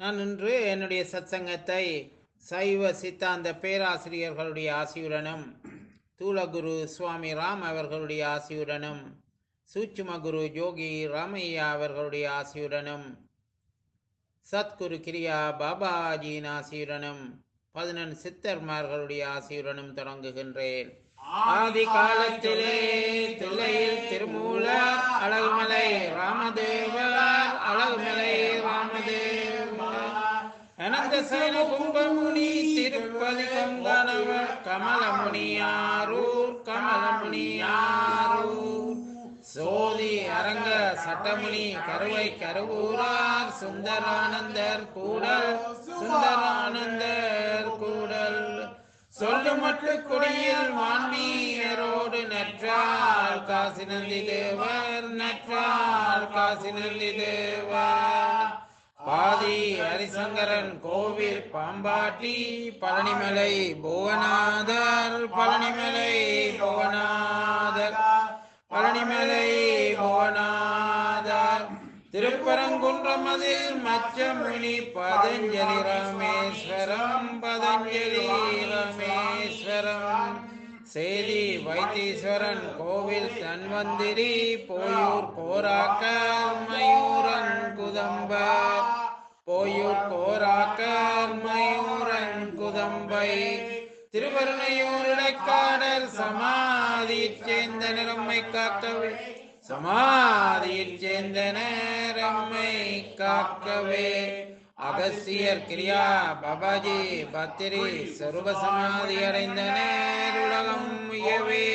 நான் இன்று என்னுடைய சத்சங்கத்தை சைவ சித்தாந்த பேராசிரியர்களுடைய ஆசியுடனும் தூலகுரு சுவாமி ராம் அவர்களுடைய ஆசியுடனும் சூட்சும குரு ஜோகி ராமையா அவர்களுடைய ஆசியுடனும் சத்குரு கிரியா பாபாஜியின் ஆசியுடனும் பதினெண் சித்தர்மார்களுடைய ஆசியுடனும் தொடங்குகின்றேன் ஆதி காலத்திலே தில்லையில் திருமூலர் அழகுமலை ராமதேவர் அழகுமலை ராமதேவர் அனந்த சைன கும்பமுனி திருப்பதி கங்கணவர் கமலமுனியாரூர் கமலமுனியாரூர் சோதி அரங்க சட்டமுனி கருவை கருவூரார் சுந்தரானந்தர் கூடல் சுந்தரானந்தர் கூடல் சொல்லுமட்டு குடியில் வான்மீயரோடு நற்றால் காசி நந்தி தேவர் நற்றால் காசி நந்தி தேவர் பாதி ஹரிசங்கரன் கோவில் பாம்பாட்டி பழனிமலை புவனாதர் பழனிமலை புவனாதர் பழனிமலை புவனாதர் திருப்பரங்குன்றமதில் மச்சமுனி பதஞ்சலி ராமேஸ்வரம் பதஞ்சலி ராமேஸ்வரம் சேதி வைத்தீஸ்வரன் கோவில் தன்வந்திரி போயூர் கோராக்கர் மயூரன் குதம்பர் போயூர் கோராக்கர் மயூரன் குதம்பை திருவருணையூர் இடைக்காடல் சமாதியைச் சேர்ந்த நிறம்மை காக்கவே சமாதியைச் சேர்ந்த நேரம்மை காக்கவே அகஸ்தியர் கிரியா பாபாஜி பத்திரி சர்வ சமாதி அடைந்த நேருலகம் உயவே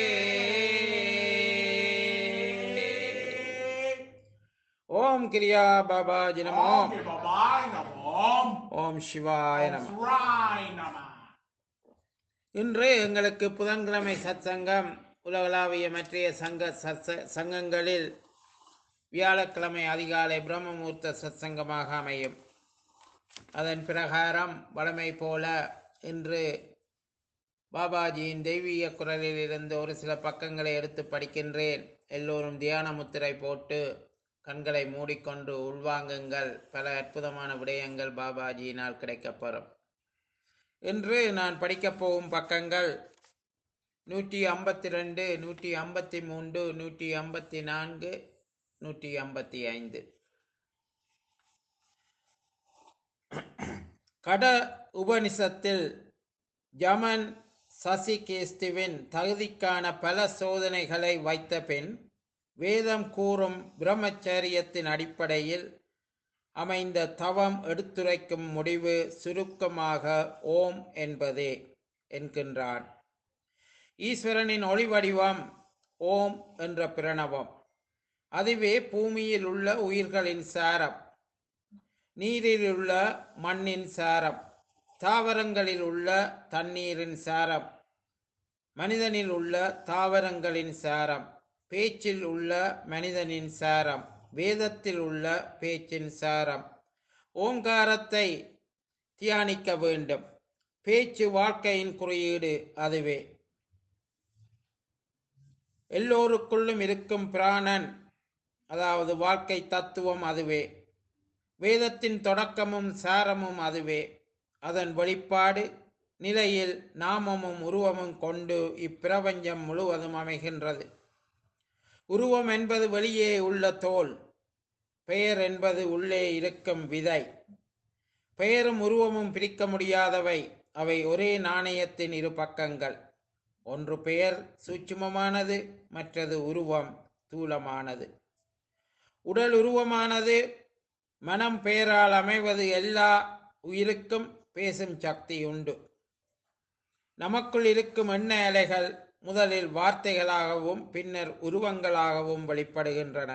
ஓம் கிரியா பாபாஜி நமோ ஓம் பாபாய் நமோம் ஓம் சிவாய நம சுராய் நம இன்று எங்களுக்கு புதன்கிழமை சத்சங்கம் உலகளாவிய மற்றைய சங்க சத்ச- சங்கங்களில் வியாழக்கிழமை அதிகாலை பிரம்மமூர்த்த சத்சங்கமாக அமையும் அதன் பிரகாரம் வழமை போல இன்று பாபாஜியின் தெய்வீக குரலில் இருந்து ஒரு சில பக்கங்களை எடுத்து படிக்கின்றேன் எல்லோரும் தியான முத்திரை போட்டு கண்களை மூடிக்கொண்டு உள்வாங்குங்கள் பல அற்புதமான விடயங்கள் பாபாஜியினால் கிடைக்கப்பெறும் இன்று நான் படிக்கப் போகும் பக்கங்கள் நூற்றி ஐம்பத்தி ரெண்டு நூற்றி ஐம்பத்தி மூன்று நூற்றி ஐம்பத்தி நான்கு நூற்றி ஐம்பத்தி ஐந்து கட உபனிஷத்தில் ஜமன் சசிகேஸ்துவின் தகுதிக்கான பல சோதனைகளை வைத்த பின் வேதம் கூறும் பிரம்மச்சரியத்தின் அடிப்படையில் அமைந்த தவம் எடுத்துரைக்கும் முடிவு சுருக்கமாக ஓம் என்பதே என்கின்றான் ஈஸ்வரனின் ஒளி வடிவம் ஓம் என்ற பிரணவம் அதுவே பூமியில் உள்ள உயிர்களின் சாரம் நீரில் உள்ள மண்ணின் சாரம் தாவரங்களில் உள்ள தண்ணீரின் சாரம் மனிதனில் உள்ள தாவரங்களின் சாரம் பேச்சில் உள்ள மனிதனின் சாரம் வேதத்தில் உள்ள பேச்சின் சாரம் ஓங்காரத்தை தியானிக்க வேண்டும் பேச்சு வாழ்க்கையின் குறியீடு அதுவே எல்லோருக்குள்ளும் இருக்கும் பிராணன் அதாவது வாழ்க்கை தத்துவம் அதுவே வேதத்தின் தொடக்கமும் சாரமும் அதுவே அதன் வெளிப்பாடு நிலையில் நாமமும் உருவமும் கொண்டு இப்பிரபஞ்சம் முழுவதும் அமைகின்றது உருவம் என்பது வெளியே உள்ள தோல் பெயர் என்பது உள்ளே இருக்கும் விதை பெயரும் உருவமும் பிரிக்க முடியாதவை அவை ஒரே நாணயத்தின் இரு பக்கங்கள் ஒன்று பெயர் சூட்சுமமானது மற்றது உருவம் தூலமானது உடல் உருவமானது மனம் பெயரால் அமைவது எல்லா உயிருக்கும் பேசும் சக்தி உண்டு நமக்குள் இருக்கும் எண்ண அலைகள் முதலில் வார்த்தைகளாகவும் பின்னர் உருவங்களாகவும் வெளிப்படுகின்றன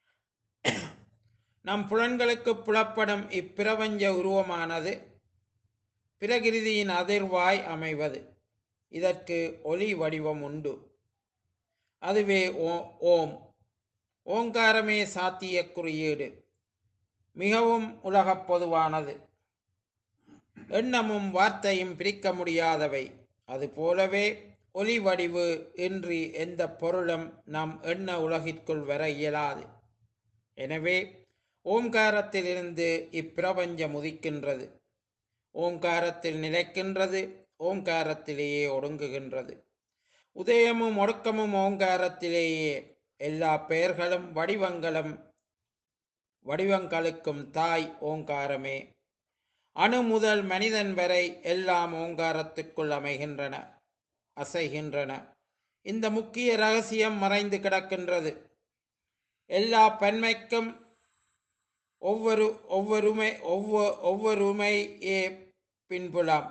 நம் புலன்களுக்கு புலப்படும் இப்பிரபஞ்ச உருவமானது பிரகிருதியின் அதிர்வாய் அமைவது இதற்கு ஒளி வடிவம் உண்டு அதுவே ஓ- ஓம் ஓங்காரமே சாத்திய குறியீடு மிகவும் உலகப் பொதுவானது எண்ணமும் வார்த்தையும் பிரிக்க முடியாதவை அதுபோலவே ஒலி வடிவு இன்றி எந்த பொருளும் நம் எண்ண உலகிற்குள் வர இயலாது எனவே ஓம்காரத்திலிருந்து இப்பிரபஞ்சம் உதிக்கின்றது ஓம்காரத்தில் நிலைக்கின்றது ஓம்காரத்திலேயே ஒடுங்குகின்றது உதயமும் ஒடுக்கமும் ஓங்காரத்திலேயே எல்லா பெயர்களும் வடிவங்களும் வடிவங்களுக்கும் தாய் ஓங்காரமே அணு முதல் மனிதன் வரை எல்லாம் ஓங்காரத்துக்குள் அமைகின்றன அசைகின்றன இந்த முக்கிய ரகசியம் மறைந்து கிடக்கின்றது எல்லா பன்மைக்கும் ஒவ்வொரு ஒவ்வொருமை ஒவ்வொரு ஒவ்வொருமையே பின்புலாம்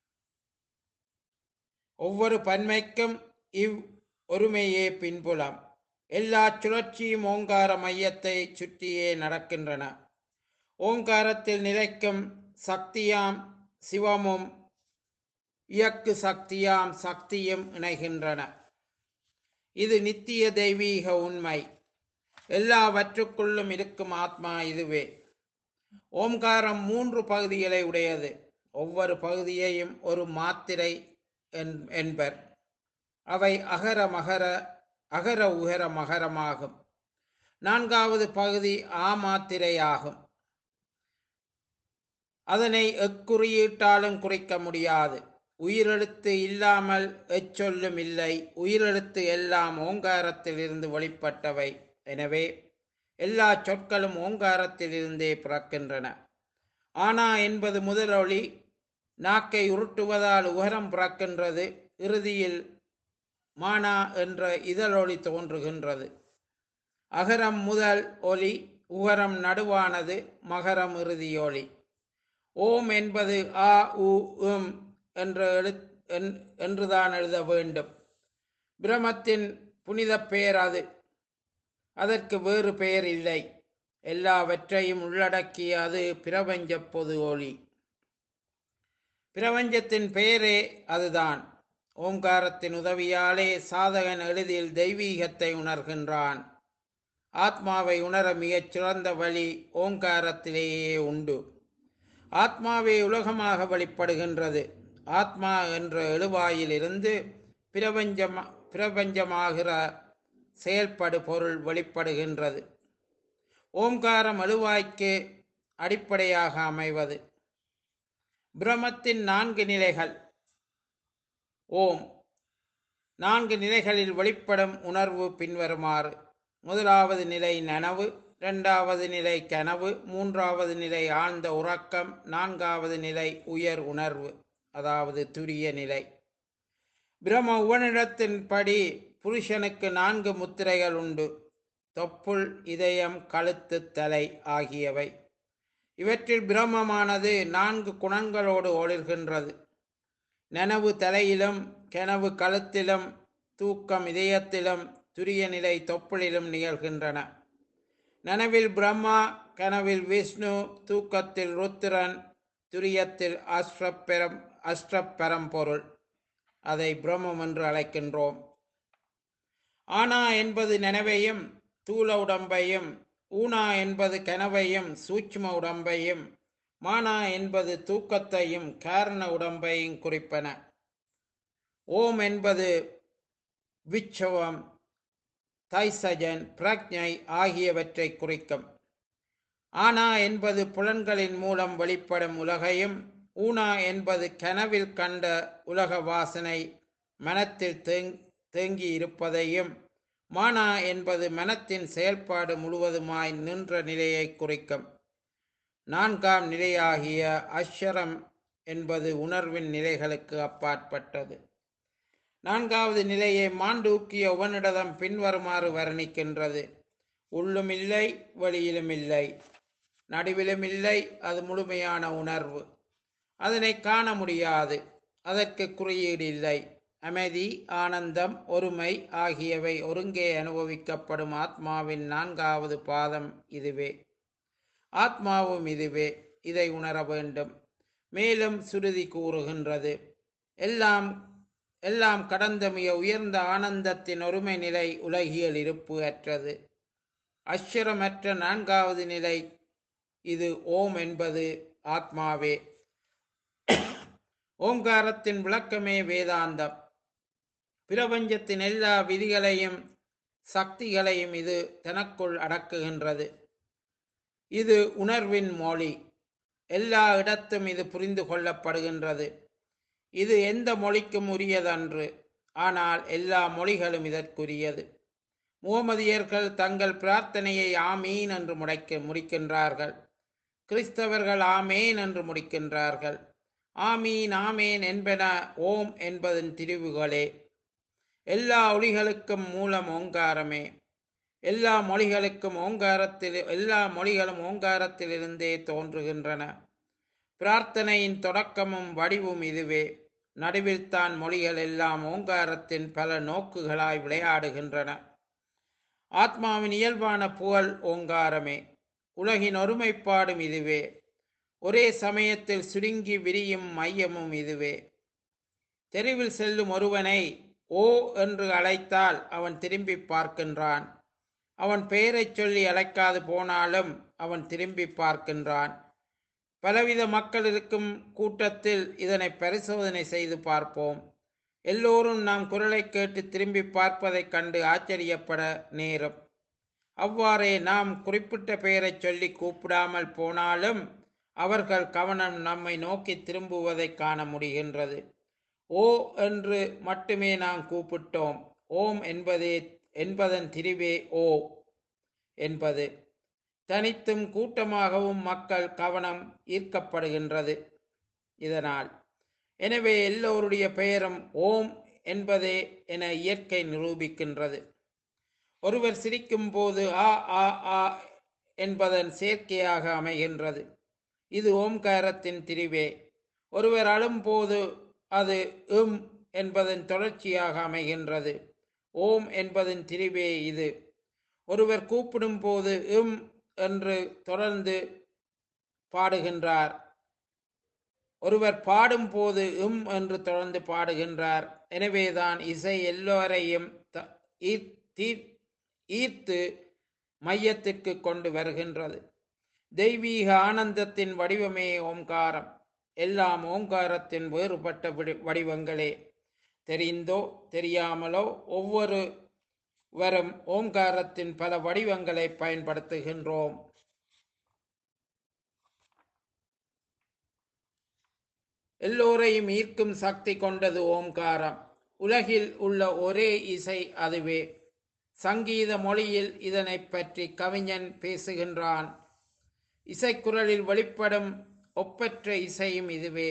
ஒவ்வொரு பன்மைக்கும் இவ் ஒருமையே பின்புலம் எல்லா சுழற்சியும் ஓங்கார மையத்தை சுற்றியே நடக்கின்றன ஓங்காரத்தில் நிலைக்கும் சக்தியாம் சிவமும் இயக்கு சக்தியாம் சக்தியும் இணைகின்றன இது நித்திய தெய்வீக உண்மை எல்லாவற்றுக்குள்ளும் இருக்கும் ஆத்மா இதுவே ஓம்காரம் மூன்று பகுதிகளை உடையது ஒவ்வொரு பகுதியையும் ஒரு மாத்திரை என்- என்பர் அவை அகர மகர அகர உகர மகரமாகும் நான்காவது பகுதி ஆ மாத்திரையாகும் அதனை எக்குறியீட்டாலும் குறிக்க முடியாது உயிரெழுத்து இல்லாமல் எச்சொல்லும் இல்லை உயிரெழுத்து எல்லாம் ஓங்காரத்திலிருந்து வெளிப்பட்டவை எனவே எல்லா சொற்களும் ஓங்காரத்திலிருந்தே பிறக்கின்றன ஆனா என்பது முதலொளி நாக்கை உருட்டுவதால் உகரம் பிறக்கின்றது இறுதியில் மானா என்ற இதழொளி தோன்றுகின்றது அகரம் முதல் ஒலி உகரம் நடுவானது மகரம் இறுதி ஒலி ஓம் என்பது ஆ உ உம் என்ற எழு என்- என்றுதான் எழுத வேண்டும் பிரமத்தின் புனித பெயர் அது அதற்கு வேறு பெயர் இல்லை எல்லாவற்றையும் உள்ளடக்கிய அது பிரபஞ்ச பொது ஒளி பிரபஞ்சத்தின் பெயரே அதுதான் ஓங்காரத்தின் உதவியாலே சாதகன் எளிதில் தெய்வீகத்தை உணர்கின்றான் ஆத்மாவை உணர மிகச் சிறந்த வழி ஓங்காரத்திலேயே உண்டு ஆத்மாவே உலகமாக வெளிப்படுகின்றது ஆத்மா என்ற எழுவாயிலிருந்து பிரபஞ்சம் பிரபஞ்சமாகிற செயல்படு பொருள் வெளிப்படுகின்றது ஓம்காரம் எழுவாய்க்கு அடிப்படையாக அமைவது பிரமத்தின் நான்கு நிலைகள் ஓம் நான்கு நிலைகளில் வெளிப்படும் உணர்வு பின்வருமாறு முதலாவது நிலை நனவு இரண்டாவது நிலை கனவு மூன்றாவது நிலை ஆழ்ந்த உறக்கம் நான்காவது நிலை உயர் உணர்வு அதாவது துரிய நிலை பிரம்ம உபனிடத்தின்படி புருஷனுக்கு நான்கு முத்திரைகள் உண்டு தொப்புள் இதயம் கழுத்து தலை ஆகியவை இவற்றில் பிரம்மமானது நான்கு குணங்களோடு ஒளிர்கின்றது நனவு தலையிலும் கனவு கழுத்திலும் தூக்கம் இதயத்திலும் துரிய நிலை தொப்புளிலும் நிகழ்கின்றன நனவில் பிரம்மா கனவில் விஷ்ணு தூக்கத்தில் ருத்திரன் துரியத்தில் அஷ்டப்பெரம் அஷ்டப்பெரம்பொருள் அதை பிரம்மம் என்று அழைக்கின்றோம் ஆனா என்பது நனவையும் தூல உடம்பையும் ஊனா என்பது கனவையும் சூட்சும உடம்பையும் மானா என்பது தூக்கத்தையும் காரண உடம்பையும் குறிப்பன ஓம் என்பது விச்சவம் தைசஜன் பிரக்ஞை ஆகியவற்றை குறிக்கும் ஆனா என்பது புலன்களின் மூலம் வெளிப்படும் உலகையும் ஊனா என்பது கனவில் கண்ட உலக வாசனை மனத்தில் தேங் தேங்கி இருப்பதையும் மானா என்பது மனத்தின் செயல்பாடு முழுவதுமாய் நின்ற நிலையை குறிக்கும் நான்காம் நிலையாகிய அஷரம் என்பது உணர்வின் நிலைகளுக்கு அப்பாற்பட்டது நான்காவது நிலையை மாண்டூக்கிய உவனிடதம் பின்வருமாறு வர்ணிக்கின்றது உள்ளும் இல்லை வெளியிலும் இல்லை நடுவிலும் இல்லை அது முழுமையான உணர்வு அதனை காண முடியாது அதற்கு குறியீடு இல்லை அமைதி ஆனந்தம் ஒருமை ஆகியவை ஒருங்கே அனுபவிக்கப்படும் ஆத்மாவின் நான்காவது பாதம் இதுவே ஆத்மாவும் இதுவே இதை உணர வேண்டும் மேலும் சுருதி கூறுகின்றது எல்லாம் எல்லாம் கடந்த மிக உயர்ந்த ஆனந்தத்தின் ஒருமை நிலை உலகியல் இருப்பு அற்றது அஸ்வரமற்ற நான்காவது நிலை இது ஓம் என்பது ஆத்மாவே ஓங்காரத்தின் விளக்கமே வேதாந்தம் பிரபஞ்சத்தின் எல்லா விதிகளையும் சக்திகளையும் இது தனக்குள் அடக்குகின்றது இது உணர்வின் மொழி எல்லா இடத்தும் இது புரிந்து கொள்ளப்படுகின்றது இது எந்த மொழிக்கும் உரியதன்று ஆனால் எல்லா மொழிகளும் இதற்குரியது முகமதியர்கள் தங்கள் பிரார்த்தனையை ஆமீன் என்று முடைக்க முடிக்கின்றார்கள் கிறிஸ்தவர்கள் ஆமேன் என்று முடிக்கின்றார்கள் ஆமீன் ஆமேன் என்பன ஓம் என்பதன் திரிவுகளே எல்லா ஒளிகளுக்கும் மூலம் ஓங்காரமே எல்லா மொழிகளுக்கும் ஓங்காரத்தில் எல்லா மொழிகளும் ஓங்காரத்திலிருந்தே தோன்றுகின்றன பிரார்த்தனையின் தொடக்கமும் வடிவும் இதுவே நடுவில் தான் மொழிகள் எல்லாம் ஓங்காரத்தின் பல நோக்குகளாய் விளையாடுகின்றன ஆத்மாவின் இயல்பான புகழ் ஓங்காரமே உலகின் ஒருமைப்பாடும் இதுவே ஒரே சமயத்தில் சுருங்கி விரியும் மையமும் இதுவே தெருவில் செல்லும் ஒருவனை ஓ என்று அழைத்தால் அவன் திரும்பி பார்க்கின்றான் அவன் பெயரைச் சொல்லி அழைக்காது போனாலும் அவன் திரும்பி பார்க்கின்றான் பலவித மக்கள் இருக்கும் கூட்டத்தில் இதனை பரிசோதனை செய்து பார்ப்போம் எல்லோரும் நாம் குரலை கேட்டு திரும்பி பார்ப்பதைக் கண்டு ஆச்சரியப்பட நேரும் அவ்வாறே நாம் குறிப்பிட்ட பெயரைச் சொல்லி கூப்பிடாமல் போனாலும் அவர்கள் கவனம் நம்மை நோக்கி திரும்புவதைக் காண முடிகின்றது ஓ என்று மட்டுமே நாம் கூப்பிட்டோம் ஓம் என்பதே என்பதன் திரிவே ஓ என்பது தனித்தும் கூட்டமாகவும் மக்கள் கவனம் ஈர்க்கப்படுகின்றது இதனால் எனவே எல்லோருடைய பெயரும் ஓம் என்பதே என இயற்கை நிரூபிக்கின்றது ஒருவர் சிரிக்கும் போது ஆ ஆ ஆ என்பதன் சேர்க்கையாக அமைகின்றது இது ஓம்காரத்தின் திரிவே ஒருவர் அழும்போது அது இம் என்பதன் தொடர்ச்சியாக அமைகின்றது ஓம் என்பதன் திரிவே இது ஒருவர் கூப்பிடும் போது இம் என்று தொடர்ந்து பாடுகின்றார் ஒருவர் பாடும் போது இம் என்று தொடர்ந்து பாடுகின்றார் எனவேதான் இசை எல்லோரையும் த- ஈர்- தீர்- ஈர்த்து மையத்திற்கு கொண்டு வருகின்றது தெய்வீக ஆனந்தத்தின் வடிவமே ஓம்காரம் எல்லாம் ஓங்காரத்தின் வேறுபட்ட விடி- வடிவங்களே தெரிந்தோ தெரியாமலோ ஒவ்வொரு வரும் ஓங்காரத்தின் பல வடிவங்களை பயன்படுத்துகின்றோம் எல்லோரையும் ஈர்க்கும் சக்தி கொண்டது ஓம்காரம் உலகில் உள்ள ஒரே இசை அதுவே சங்கீத மொழியில் இதனைப் பற்றி கவிஞன் பேசுகின்றான் இசைக்குரலில் வெளிப்படும் ஒப்பற்ற இசையும் இதுவே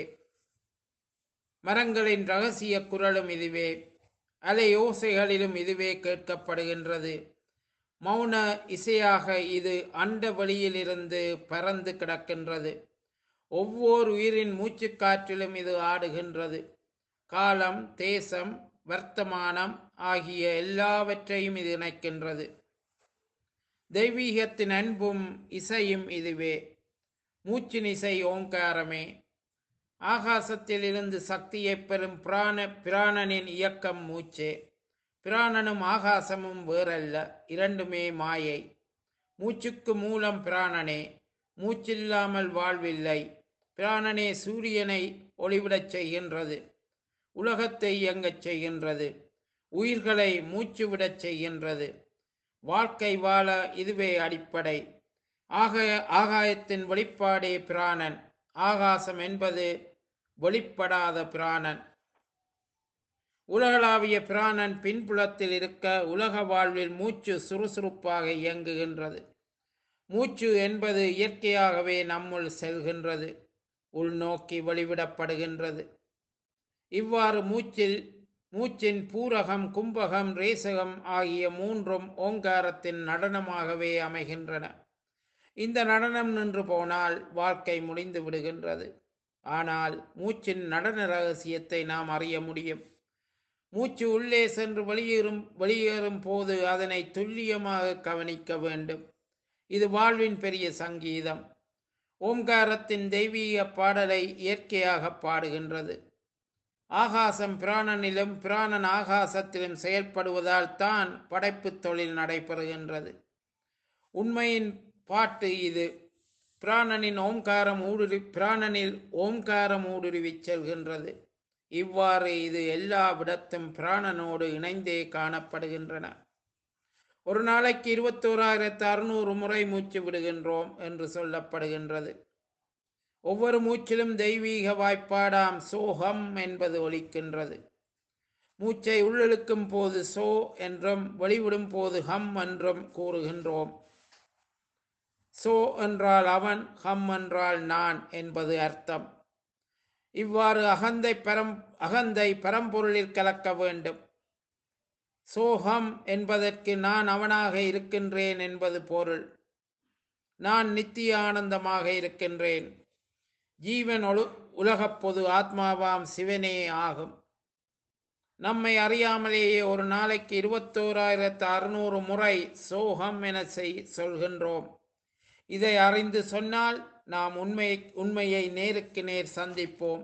மரங்களின் ரகசிய குரலும் இதுவே அலை ஓசைகளிலும் இதுவே கேட்கப்படுகின்றது மௌன இசையாக இது அண்ட வெளியிலிருந்து பறந்து கிடக்கின்றது ஒவ்வொரு உயிரின் மூச்சுக்காற்றிலும் இது ஆடுகின்றது காலம் தேசம் வர்த்தமானம் ஆகிய எல்லாவற்றையும் இது இணைக்கின்றது தெய்வீகத்தின் அன்பும் இசையும் இதுவே மூச்சின் இசை ஓங்காரமே ஆகாசத்தில் இருந்து சக்தியைப் பெறும் பிராண பிராணனின் இயக்கம் மூச்சே பிராணனும் ஆகாசமும் வேறல்ல இரண்டுமே மாயை மூச்சுக்கு மூலம் பிராணனே மூச்சில்லாமல் வாழ்வில்லை பிராணனே சூரியனை ஒளிவிடச் செய்கின்றது உலகத்தை இயங்கச் செய்கின்றது உயிர்களை மூச்சு விடச் செய்கின்றது வாழ்க்கை வாழ இதுவே அடிப்படை ஆக ஆகாயத்தின் வெளிப்பாடே பிராணன் ஆகாசம் என்பது வெளிப்படாத பிராணன் உலகளாவிய பிராணன் பின்புலத்தில் இருக்க உலக வாழ்வில் மூச்சு சுறுசுறுப்பாக இயங்குகின்றது மூச்சு என்பது இயற்கையாகவே நம்முள் செல்கின்றது உள்நோக்கி வெளிவிடப்படுகின்றது இவ்வாறு மூச்சில் மூச்சின் பூரகம் கும்பகம் ரேசகம் ஆகிய மூன்றும் ஓங்காரத்தின் நடனமாகவே அமைகின்றன இந்த நடனம் நின்று போனால் வாழ்க்கை முடிந்து விடுகின்றது ஆனால் மூச்சின் நடன ரகசியத்தை நாம் அறிய முடியும் மூச்சு உள்ளே சென்று வெளியேறும் வெளியேறும் போது அதனை துல்லியமாக கவனிக்க வேண்டும் இது வாழ்வின் பெரிய சங்கீதம் ஓம்காரத்தின் தெய்வீக பாடலை இயற்கையாக பாடுகின்றது ஆகாசம் பிராணனிலும் பிராணன் ஆகாசத்திலும் செயல்படுவதால் தான் படைப்புத் தொழில் நடைபெறுகின்றது உண்மையின் பாட்டு இது பிராணனின் ஓம்காரம் ஊடுருவி பிராணனில் ஓம்காரம் ஊடுருவிச் செல்கின்றது இவ்வாறு இது எல்லா விடத்தும் பிராணனோடு இணைந்தே காணப்படுகின்றன ஒரு நாளைக்கு இருபத்தோராயிரத்து அறுநூறு முறை மூச்சு விடுகின்றோம் என்று சொல்லப்படுகின்றது ஒவ்வொரு மூச்சிலும் தெய்வீக வாய்ப்பாடாம் சோகம் என்பது ஒலிக்கின்றது மூச்சை உள்ளிழுக்கும் போது சோ என்றும் வெளிவிடும் போது ஹம் என்றும் கூறுகின்றோம் சோ என்றால் அவன் ஹம் என்றால் நான் என்பது அர்த்தம் இவ்வாறு அகந்தை பரம் அகந்தை பரம்பொருளில் கலக்க வேண்டும் சோகம் என்பதற்கு நான் அவனாக இருக்கின்றேன் என்பது பொருள் நான் நித்திய ஆனந்தமாக இருக்கின்றேன் ஜீவன் ஒழு உலகப் பொது ஆத்மாவாம் சிவனே ஆகும் நம்மை அறியாமலேயே ஒரு நாளைக்கு இருபத்தோராயிரத்து அறுநூறு முறை சோகம் என செய் சொல்கின்றோம் இதை அறிந்து சொன்னால் நாம் உண்மை உண்மையை நேருக்கு நேர் சந்திப்போம்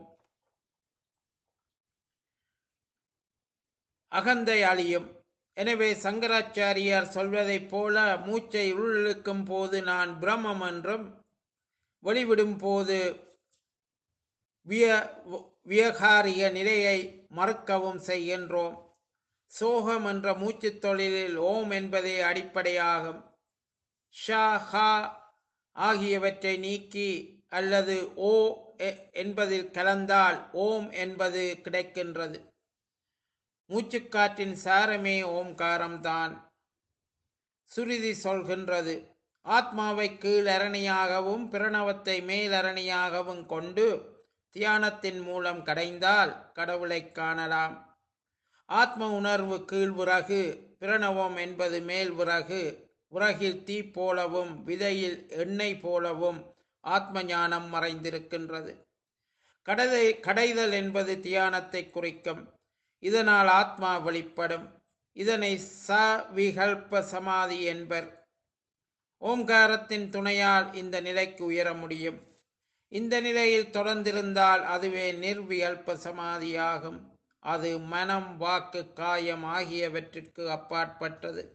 அகந்தை அழியும் எனவே சங்கராச்சாரியார் சொல்வதைப் போல மூச்சை உள்ளிழுக்கும் போது நான் பிரம்மம் என்றும் வெளிவிடும் போது விய வியகாரிய நிலையை மறுக்கவும் செய்கின்றோம் சோகம் என்ற மூச்சுத் தொழிலில் ஓம் என்பதே அடிப்படையாகும் ஷா ஹா ஆகியவற்றை நீக்கி அல்லது ஓ எ- என்பதில் கலந்தால் ஓம் என்பது கிடைக்கின்றது மூச்சுக்காற்றின் சாரமே ஓம்காரம்தான் சுருதி சொல்கின்றது ஆத்மாவை கீழரணியாகவும் பிரணவத்தை மேலரணியாகவும் கொண்டு தியானத்தின் மூலம் கடைந்தால் கடவுளைக் காணலாம் ஆத்ம உணர்வு கீழ்விறகு பிரணவம் என்பது மேல் விறகு உலகில் தீ போலவும் விதையில் எண்ணெய் போலவும் ஆத்ம ஞானம் மறைந்திருக்கின்றது கடதை கடைதல் என்பது தியானத்தை குறிக்கும் இதனால் ஆத்மா வெளிப்படும் இதனை ச விகல்ப சமாதி என்பர் ஓம்காரத்தின் துணையால் இந்த நிலைக்கு உயர முடியும் இந்த நிலையில் தொடர்ந்திருந்தால் அதுவே நிர்விகல்ப சமாதியாகும் அது மனம் வாக்கு காயம் ஆகியவற்றிற்கு அப்பாற்பட்டது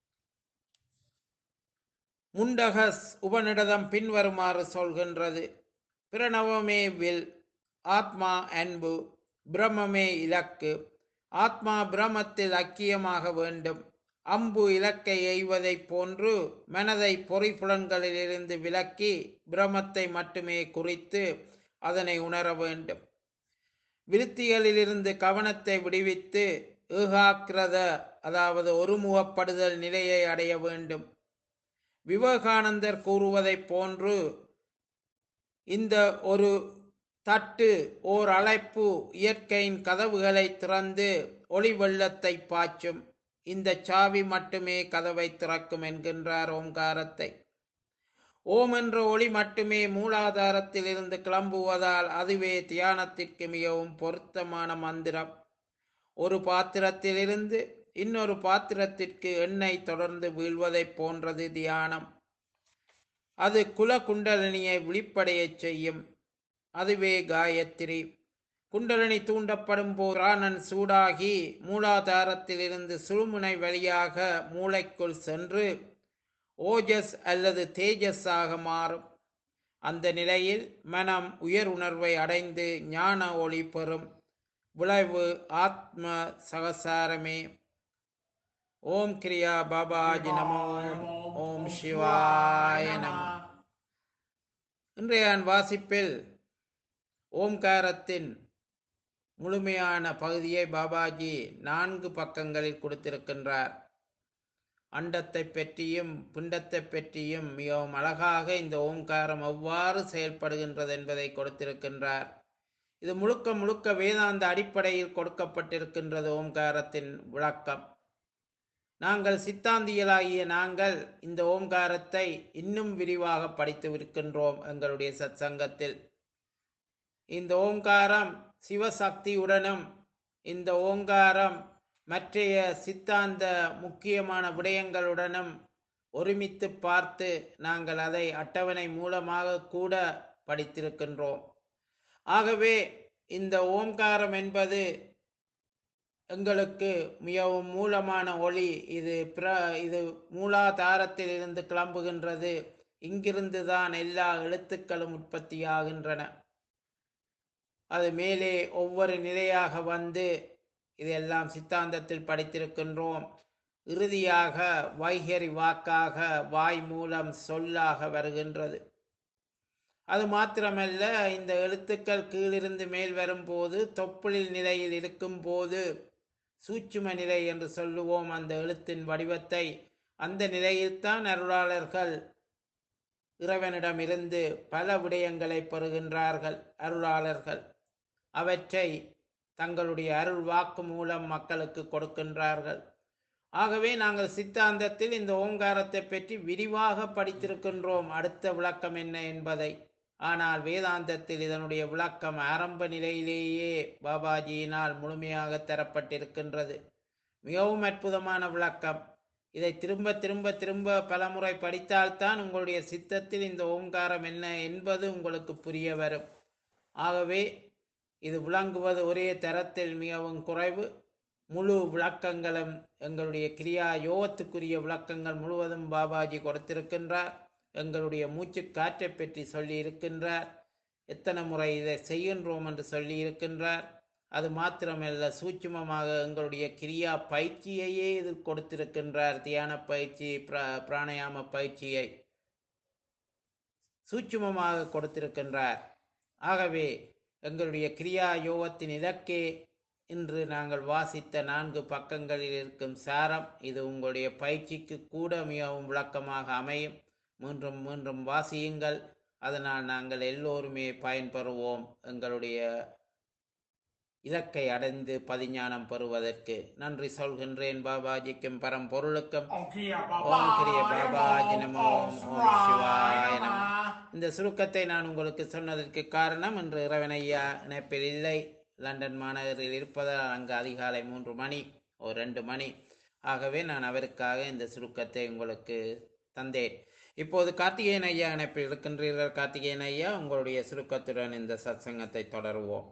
முண்டகஸ் உபநிடதம் பின்வருமாறு சொல்கின்றது பிரணவமே வில் ஆத்மா அன்பு பிரம்மமே இலக்கு ஆத்மா பிரமத்தில் ஐக்கியமாக வேண்டும் அம்பு இலக்கை எய்வதைப் போன்று மனதை பொறிப்புலன்களிலிருந்து விலக்கி பிரமத்தை மட்டுமே குறித்து அதனை உணர வேண்டும் விருத்திகளிலிருந்து கவனத்தை விடுவித்து ஏகாக்கிரத அதாவது ஒருமுகப்படுதல் நிலையை அடைய வேண்டும் விவேகானந்தர் கூறுவதைப் போன்று இந்த ஒரு தட்டு ஓர் அழைப்பு இயற்கையின் கதவுகளை திறந்து ஒளி வெள்ளத்தை பாய்ச்சும் இந்த சாவி மட்டுமே கதவை திறக்கும் என்கின்றார் ஓம்காரத்தை ஓம் என்ற ஒளி மட்டுமே மூலாதாரத்தில் இருந்து கிளம்புவதால் அதுவே தியானத்திற்கு மிகவும் பொருத்தமான மந்திரம் ஒரு பாத்திரத்திலிருந்து இன்னொரு பாத்திரத்திற்கு எண்ணெய் தொடர்ந்து வீழ்வதைப் போன்றது தியானம் அது குல குண்டலினியை விழிப்படையச் செய்யும் அதுவே காயத்ரி குண்டலினி தூண்டப்படும் போது பிராணன் சூடாகி மூலாதாரத்திலிருந்து சுழுமுனை வழியாக மூளைக்குள் சென்று ஓஜஸ் அல்லது தேஜஸாக மாறும் அந்த நிலையில் மனம் உயர் உணர்வை அடைந்து ஞான ஒளி பெறும் விளைவு ஆத்ம சகசாரமே ஓம் கிரியா பாபாஜி நமோ ஓம் சிவாய நம இன்றைய வாசிப்பில் ஓம்காரத்தின் முழுமையான பகுதியை பாபாஜி நான்கு பக்கங்களில் கொடுத்திருக்கின்றார் அண்டத்தை பற்றியும் பிண்டத்தை பற்றியும் மிகவும் அழகாக இந்த ஓம்காரம் எவ்வாறு செயல்படுகின்றது என்பதை கொடுத்திருக்கின்றார் இது முழுக்க முழுக்க வேதாந்த அடிப்படையில் கொடுக்கப்பட்டிருக்கின்றது ஓம்காரத்தின் விளக்கம் நாங்கள் சித்தாந்தியலாகிய நாங்கள் இந்த ஓம்காரத்தை இன்னும் விரிவாக படித்து இருக்கின்றோம் எங்களுடைய சத்சங்கத்தில் இந்த ஓங்காரம் சிவசக்தியுடனும் இந்த ஓங்காரம் மற்றைய சித்தாந்த முக்கியமான விடயங்களுடனும் ஒருமித்து பார்த்து நாங்கள் அதை அட்டவணை மூலமாக கூட படித்திருக்கின்றோம் ஆகவே இந்த ஓம்காரம் என்பது எங்களுக்கு மிகவும் மூலமான ஒளி இது பிர இது மூலாதாரத்தில் இருந்து கிளம்புகின்றது இங்கிருந்து தான் எல்லா எழுத்துக்களும் உற்பத்தியாகின்றன அது மேலே ஒவ்வொரு நிலையாக வந்து இதெல்லாம் சித்தாந்தத்தில் படித்திருக்கின்றோம் இறுதியாக வைகரி வாக்காக வாய் மூலம் சொல்லாக வருகின்றது அது மாத்திரமல்ல இந்த எழுத்துக்கள் கீழிருந்து மேல் வரும்போது தொப்புளில் நிலையில் இருக்கும்போது சூட்சும நிலை என்று சொல்லுவோம் அந்த எழுத்தின் வடிவத்தை அந்த நிலையில்தான் அருளாளர்கள் இறைவனிடமிருந்து பல விடயங்களை பெறுகின்றார்கள் அருளாளர்கள் அவற்றை தங்களுடைய அருள் வாக்கு மூலம் மக்களுக்கு கொடுக்கின்றார்கள் ஆகவே நாங்கள் சித்தாந்தத்தில் இந்த ஓங்காரத்தை பற்றி விரிவாக படித்திருக்கின்றோம் அடுத்த விளக்கம் என்ன என்பதை ஆனால் வேதாந்தத்தில் இதனுடைய விளக்கம் ஆரம்ப நிலையிலேயே பாபாஜியினால் முழுமையாக தரப்பட்டிருக்கின்றது மிகவும் அற்புதமான விளக்கம் இதை திரும்ப திரும்ப திரும்ப பலமுறை படித்தால்தான் உங்களுடைய சித்தத்தில் இந்த ஓங்காரம் என்ன என்பது உங்களுக்கு புரிய வரும் ஆகவே இது விளங்குவது ஒரே தரத்தில் மிகவும் குறைவு முழு விளக்கங்களும் எங்களுடைய கிரியா யோகத்துக்குரிய விளக்கங்கள் முழுவதும் பாபாஜி கொடுத்திருக்கின்றார் எங்களுடைய மூச்சு காற்றை பற்றி சொல்லி இருக்கின்றார் எத்தனை முறை இதை செய்கின்றோம் என்று சொல்லி இருக்கின்றார் அது மாத்திரமல்ல சூட்சுமமாக எங்களுடைய கிரியா பயிற்சியையே இது கொடுத்திருக்கின்றார் தியான பயிற்சி பிரா பிராணயாம பயிற்சியை சூட்சுமமாக கொடுத்திருக்கின்றார் ஆகவே எங்களுடைய கிரியா யோகத்தின் இலக்கே இன்று நாங்கள் வாசித்த நான்கு பக்கங்களில் இருக்கும் சாரம் இது உங்களுடைய பயிற்சிக்கு கூட மிகவும் விளக்கமாக அமையும் மீண்டும் மீண்டும் வாசியுங்கள் அதனால் நாங்கள் எல்லோருமே பயன்பெறுவோம் எங்களுடைய இலக்கை அடைந்து பதிஞானம் பெறுவதற்கு நன்றி சொல்கின்றேன் பாபாஜிக்கும் பரம்பொருளுக்கும் Om Kriya ஓம் கிரிய Babaya பாபாஜி Nam. நமோ Om ஓம் சிவாய Shivaya நம Namah. இந்த சுருக்கத்தை நான் உங்களுக்கு சொன்னதற்கு காரணம் இன்று இறைவனையா இணைப்பில் இல்லை லண்டன் மாநகரில் இருப்பதால் அங்கு அதிகாலை மூன்று மணி ஒரு ரெண்டு மணி ஆகவே நான் அவருக்காக இந்த சுருக்கத்தை உங்களுக்கு தந்தேன் இப்போது கார்த்திகேயன் ஐயா இணைப்பில் இருக்கின்றீர்கள் கார்த்திகேயன் ஐயா உங்களுடைய சுருக்கத்துடன் இந்த சத்சங்கத்தை தொடருவோம்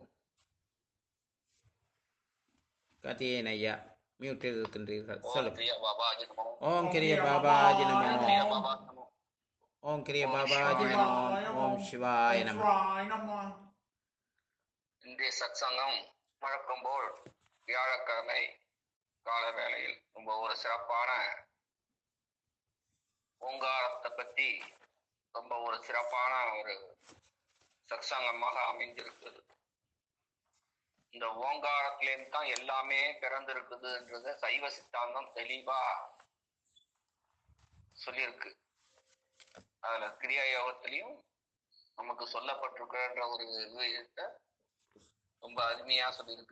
கார்த்திகேயன் ஐயா மியூட்டில் இருக்கின்றீர்கள் ஓம் சொல்லுங்க கிரியா பாபாஜி நமோ ஓம் கிரிய பாபாஜி ஓம் நமோ கிரியா பாபா நமோ ஓம் கிரிய ஓம் பாபாஜி சிவாய நமோ ஓம் சிவாய Om நமோ Shivaya Namah. இன்றைய சத்சங்கம் வழக்கம் போல் வியாழக்கிழமை கால வேளையில் ரொம்ப ஒரு சிறப்பான ஓங்காரத்தை பற்றி ரொம்ப ஒரு சிறப்பான ஒரு சத்சங்கமாக அமைந்திருக்குது இந்த ஓங்காரத்திலேருந்து தான் எல்லாமே பிறந்திருக்குதுன்றத சைவ சித்தாந்தம் தெளிவா சொல்லியிருக்கு அதுல கிரியா யோகத்திலையும் நமக்கு சொல்லப்பட்டிருக்கிற ஒரு விஷயத்தை ரொம்ப அருமையா சொல்லியிருக்கு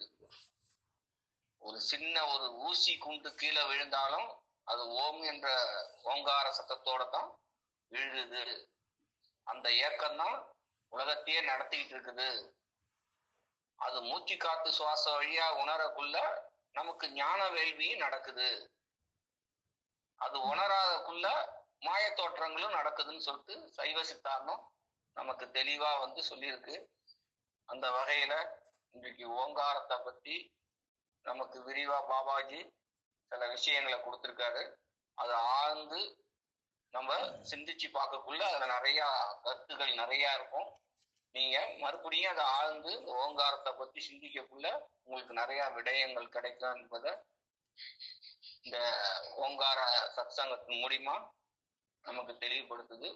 ஒரு சின்ன ஒரு ஊசி குண்டு கீழே விழுந்தாலும் அது ஓம் என்ற ஓங்கார சத்தத்தோட தான் விழுகுது அந்த இயக்கம் தான் உலகத்தையே நடத்திக்கிட்டு இருக்குது அது மூச்சு காத்து சுவாச வழியா உணரக்குள்ள நமக்கு ஞான வேள்வியும் நடக்குது அது உணராதக்குள்ள மாய தோற்றங்களும் நடக்குதுன்னு சொல்லிட்டு சைவ சித்தாந்தம் நமக்கு தெளிவா வந்து சொல்லியிருக்கு அந்த வகையில இன்றைக்கு ஓங்காரத்தை பத்தி நமக்கு விரிவா பாபாஜி சில விஷயங்களை கொடுத்திருக்காரு அதை ஆழ்ந்து நம்ம சிந்திச்சு பார்க்கக்குள்ள அதுல நிறைய கருத்துகள் நிறைய இருக்கும் நீங்க மறுபடியும் அதை ஆழ்ந்து இந்த ஓங்காரத்தை பத்தி சிந்திக்கக்குள்ள உங்களுக்கு நிறைய விடயங்கள் கிடைக்கும் என்பதை இந்த ஓங்கார சத்சங்கத்தின் மூலியமா நமக்கு தெளிவுபடுத்துது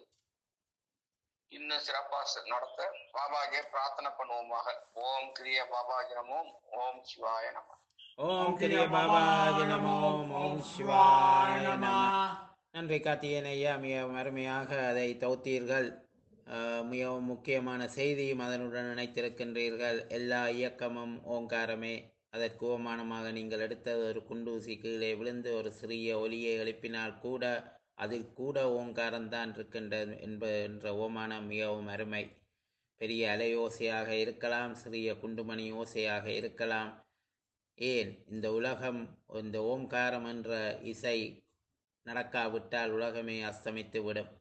இன்னும் சிறப்பா ச- நடத்த பாபாஜியை பிரார்த்தனை பண்ணுவோமாக ஓம் கிரிய பாபாஜி நமோம் ஓம் சிவாய நம ஓம் கிரிய பாபாஜி நமோ ஓம் சிவாய நம நன்றி கார்த்திகேயன் ஐயா மிக அருமையாக அதை தௌத்தீர்கள் அஹ், மிகவும் முக்கியமான செய்தியும் அதனுடன் இணைத்திருக்கின்றீர்கள் எல்லா இயக்கமும் ஓங்காரமே அதற்கு ஓமானமாக நீங்கள் எடுத்தது ஒரு குண்டூசி கீழே விழுந்து ஒரு சிறிய ஒலியை எழுப்பினால் கூட அதில் கூட ஓங்காரம்தான் இருக்கின்றது என்ப என்ற ஓமானம் மிகவும் அருமை பெரிய அலை ஓசையாக இருக்கலாம் சிறிய குண்டுமணி ஓசையாக இருக்கலாம் ஏன் இந்த உலகம் இந்த ஓம்காரம் என்ற இசை நடக்காவிட்டால் உலகமே அஸ்தமித்து விடும்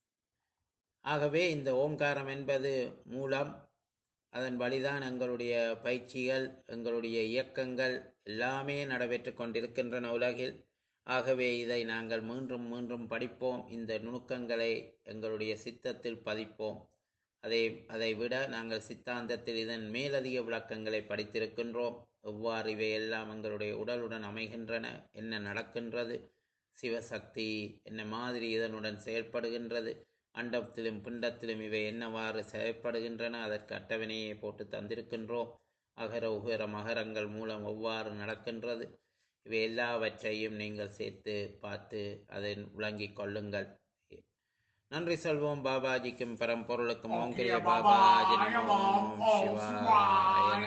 ஆகவே இந்த ஓம்காரம் என்பது மூலம் அதன் வழிதான் எங்களுடைய பயிற்சிகள் எங்களுடைய இயக்கங்கள் எல்லாமே நடைபெற்று கொண்டிருக்கின்றன உலகில் ஆகவே இதை நாங்கள் மீண்டும் மீண்டும் படிப்போம் இந்த நுணுக்கங்களை எங்களுடைய சித்தத்தில் பதிப்போம் அதை அதை விட நாங்கள் சித்தாந்தத்தில் இதன் மேலதிக விளக்கங்களை படித்திருக்கின்றோம் எவ்வாறு இவையெல்லாம் எங்களுடைய உடலுடன் அமைகின்றன என்ன நடக்கின்றது சிவசக்தி என்ன மாதிரி இதனுடன் செயல்படுகின்றது அண்டத்திலும் பிண்டத்திலும் இவை என்னவாறு செயல்படுகின்றன அதற்கு அட்டவணையை போட்டு தந்திருக்கின்றோம் அகர உகர மகரங்கள் மூலம் எவ்வாறு நடக்கின்றது இவை எல்லாவற்றையும் நீங்கள் சேர்த்து பார்த்து அதை விளங்கிக் கொள்ளுங்கள் நன்றி சொல்வோம் பாபாஜிக்கும் பரம்பொருளுக்கும் ஓம் கிரிய ஓம் கிரிய பாபாஜி பாபாய நமோ நமோ, ஓம் சிவாய சிவாய